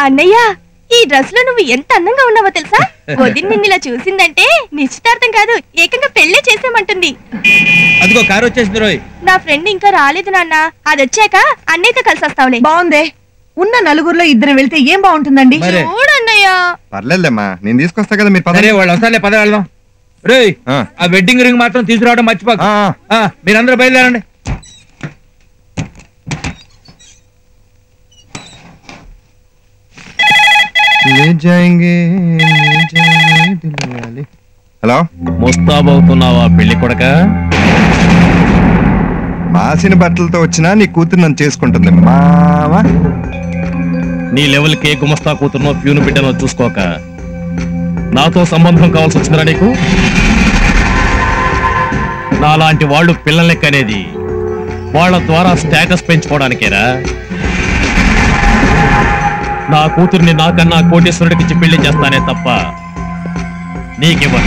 అన్నయ్య ఈ డ్రెస్ లో నువ్వు ఎంత అందంగా ఉన్నావో తెలుసా వదిన నిన్ను ఇలా చూసిందంటే నిశ్చితార్థం కాదు ఏకంగా పెళ్లి చేసామంటుంది అదిగో కారు వచ్చేసింది రోయ్ నా ఫ్రెండ్ ఇంకా రాలేదు నాన్న అది వచ్చాక అన్నయ్యతో కలిసి వస్తావులే బాగుందే ఉన్న నలుగురిలో ఇద్దరు వెళ్తే ఏం బాగుంటుందండి మరే. చూడన్నయ్య పర్లేదులేమ్మా నేను తీసుకొస్తా కదా మీరు సరే పదండి. వాళ్ళు వస్తారులే పద వెళ్దాం రేయ్ ఆ. ఆ వెడ్డింగ్ రింగ్ మాత్రం తీసుకురావడం మర్చిపోక ఆ, ఆ. ఆ, మీరందరూ బయలుదేరండి లే జాయింగే, లే జాయింగే దిల్వాలే. హలో ముస్తాబవుతున్నావా పెళ్లి కొడక మాసిన బట్టలతో వచ్చినా నీ కూతురు నన్ను చేసుకుంటుంది మావా నీ లెవెల్కి ఏ గుమస్తా కూతురునో ప్యూను బిడ్డనో చూసుకోక నాతో సంబంధం కావాల్సి వచ్చిందిరా నీకు నాలాంటి వాళ్ళు పిల్లల్ని కనేది వాళ్ళ ద్వారా స్టేటస్ పెంచుకోవడానికేరా నా కూతుర్ని నాకన్నా కోటేశ్వరుడికి ఇచ్చి పెళ్లి చేస్తానే తప్ప నీకివ్వను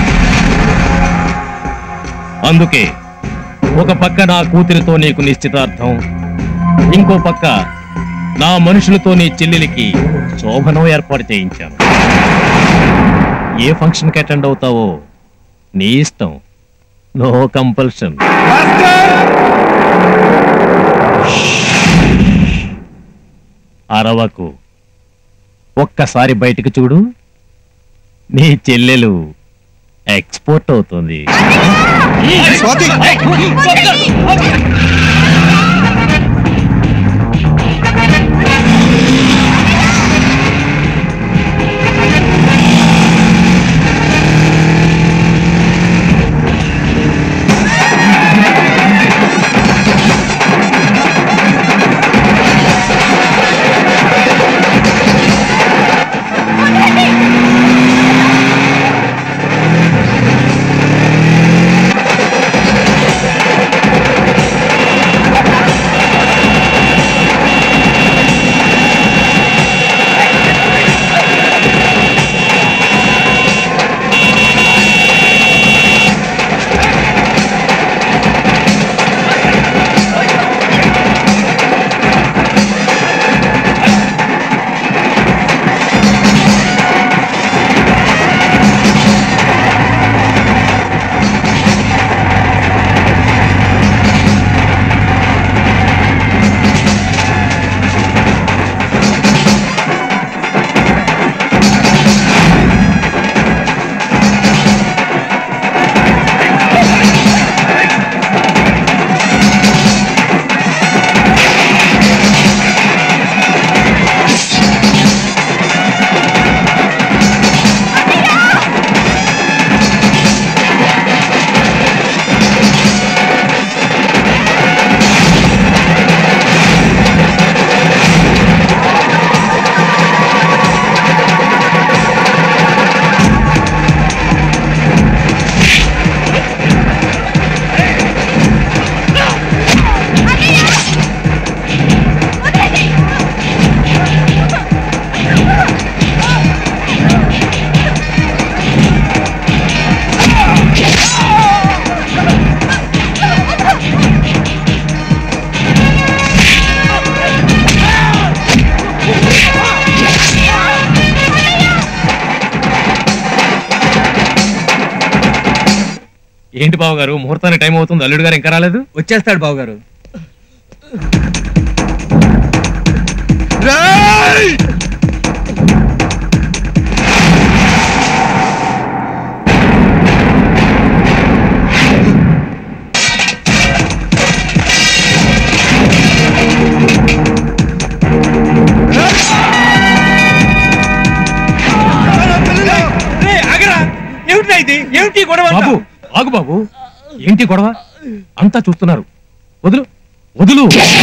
అందుకే ఒక పక్క నా కూతురితో నీకు నిశ్చితార్థం ఇంకో పక్క నా మనుషులతో నీ చెల్లెలికి శోభనం ఏర్పాటు చేయించాను ఏ ఫంక్షన్కి అటెండ్ అవుతావో నీ ఇష్టం నో కంపల్షన్ అరవకు ఒక్కసారి బయటికి చూడు నీ చెల్లెలు ఎక్స్పోర్ట్ అవుతుంది స్వాతి ఏంటి బావ గారు ముహూర్తానికి టైం అవుతుంది అల్లుడు గారు ఇంకా రాలేదు వచ్చేస్తాడు బావగారు రేయ్, ఆగరా ఏమిటి ఇది ఏమిటి ఈ గొడవ అంతా? బాబు ఆగు బాబు ఏంటి గొడవ అంతా చూస్తున్నారు వదులు వదులు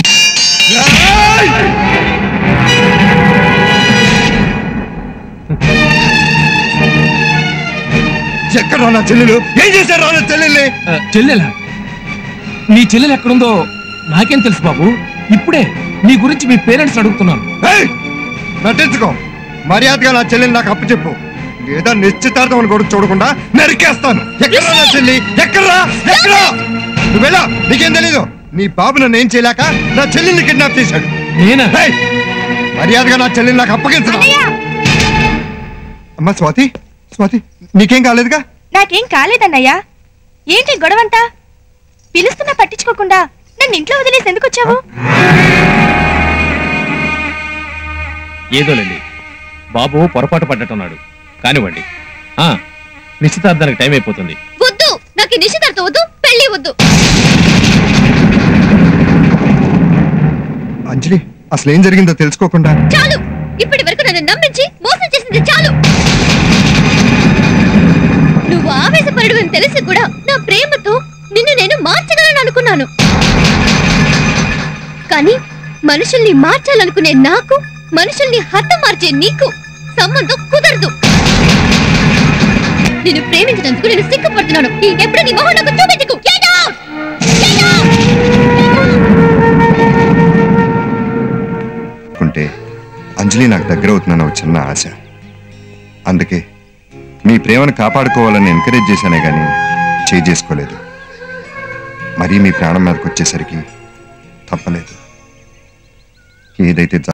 ఎక్కడ నా చెల్లెలు ఏం చేశారు నా చెల్లెల్ని ఆ, చెల్లెలా నీ చెల్లెలు ఎక్కడుందో నాకేం తెలుసు బాబు ఇప్పుడే నీ గురించి మీ పేరెంట్స్ అడుగుతున్నాను ఏయ్! నటించుకో మర్యాదగా నా చెల్లెల్ని నాకు అప్పు చెప్పు లేదా నిశ్చితార్థం అని కూడా చూడకుండా నరికేస్తాను ఎక్కడ్రా నా చెల్లి ఎక్కడ్రా ఎక్కడా నువ్వెలా నీకేం తెలీదు నీ బాబు నన్ను ఏం చేయలేక నా చెల్లెల్ని కిడ్నాప్ చేశాడు నేనా ఏయ్! మర్యాదగా నా చెల్లెల్ని నాకు అప్పగించరా అన్నయ్య అమ్మా స్వాతి స్వాతి నీకేం కాలేదుగా నాకేం కాలేదన్నయ్యా ఏంటి గొడవంతా పిలుస్తున్నా పట్టించుకోకుండా నన్ను ఇంట్లో వదిలేసి ఎందుకు వచ్చావు ఏదోలేండి బాబు పొరపాటు పడ్డట్టున్నాడు కానివ్వండి ఆ నిశ్చితార్థానికి టైం అయిపోతుంది వద్దు నాకు ఈ నిశ్చితార్థం వద్దు పెళ్లి వద్దు అంజలి అసలు ఏం జరిగిందో తెలుసుకోకుండా చాలు ఇప్పటి వరకు నన్ను నమ్మించి మోసం చేసింది చాలు నువ్వు ఆవేశపరుడు అని తెలిసి కూడా నా ప్రేమతో నిన్ను నేను మార్చగలను అనుకున్నాను కానీ మనుషుల్ని మార్చాలనుకునే నాకు మనుషుల్ని హతమార్చే నీకు సంబంధం కుదరదు నేను ప్రేమించినందుకు నేను సిగ్గుపడుతున్నాను ఎప్పుడు నీ మొహం నాకు చూపించకు Get out! Get out! అనుకుంటే అంజలి నాకు దగ్గర అవుతుందని ఒక చిన్న ఆశ అందుకే మీ ప్రేమను కాపాడుకోవాలని ఎంకరేజ్ చేశానే కానీ చేయి చేసుకోలేదు మరీ మీ ప్రాణం మీదకి వచ్చేసరికి తప్పలేదు ఏదైతే